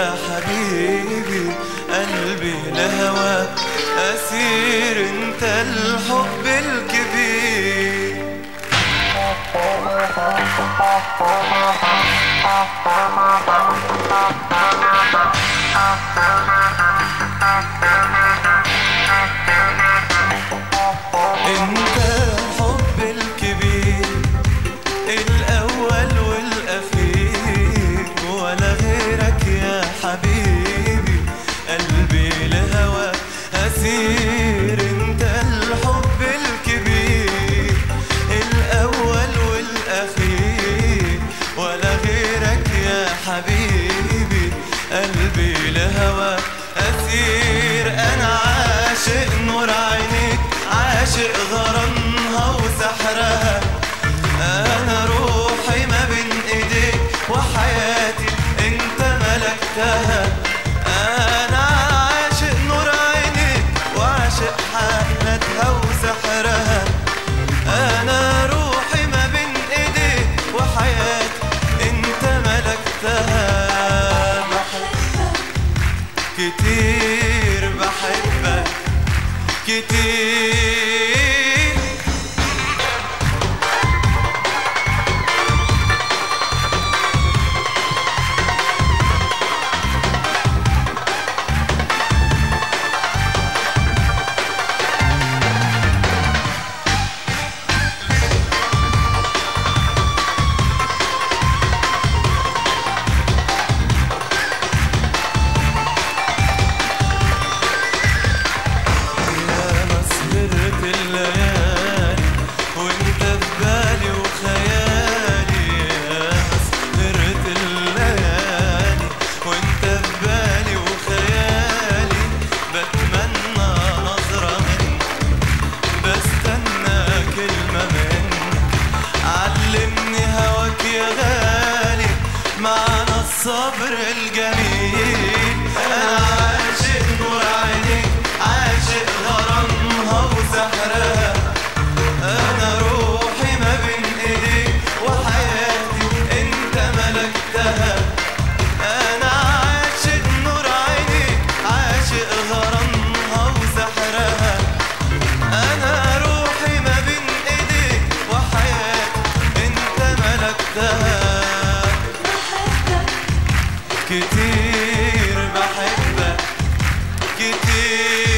يا حبيبي قلبي لهواك أسير انت الحب الكبير انت الحب الكبير الاول والاخير ولا غيرك يا حبيبي قلبي لهوى اسير انت الحب الكبير الاول والاخير ولا غيرك يا حبيبي قلبي لهوى اسير انا عاشق نور عينيك عاشق غرامها وسحرها انا روحي ما بين ايديك وحياتي انت ملكتها انا عاشق نور عينيك وعاشق حالتها وسحرها انا روحي ما بين ايديك وحياتي انت ملكتها كتير بحبك كتير يا مسهرة الليالي وانت في بالي وخيالي يا مسهرة الليالي وانت في بالي وخيالي بتمنى نظرة منك بستنى كلمة منك علمني هواك يا غالي معنى الصبر الجميل انا عاشق نور عينيك عاشق غرامها وسحرها انا روحي ما بين ايديك وحياتي انت ملكتها انا عاشق نور عينيك عاشق غرامها وسحرها انا روحي ما بين ايديك وحياتي انت ملكتها كتير بحبك كتير